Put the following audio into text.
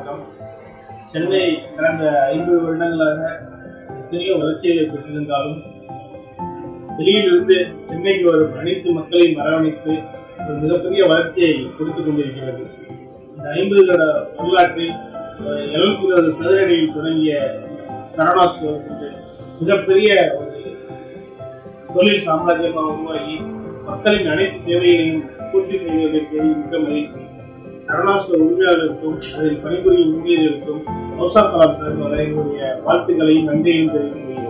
வணக்கம் சென்னை கடந்த ஐம்பது வருடங்களாக எத்தனையோ வளர்ச்சிகளை பெற்றிருந்தாலும் வெளியிலிருந்து சென்னைக்கு வரும் அனைத்து மக்களையும் அரவணைத்து ஒரு மிகப்பெரிய வளர்ச்சியை கொடுத்துக் கொண்டிருக்கிறது இந்த ஐம்பது வருட வரலாற்றில் எழுபத்தி சதுரடியில் தொடங்கிய சரணா ஸ்டோர்ஸ் வந்து மிகப்பெரிய ஒரு தொழில் சாம்ராஜ்யமாக உருவாகி மக்களின் அனைத்து தேவைகளையும் பூர்த்தி செய்வதற்கு மிக்க மகிழ்ச்சி கருணாசுர உரிமையாளருக்கும் அதில் பணிபுரியும் ஊழியர்களுக்கும் கௌசா கலாம் சார்பாக எங்களுடைய வாழ்த்துக்களையும் நன்றியையும் தெரிவித்துக் கொள்கிறேன்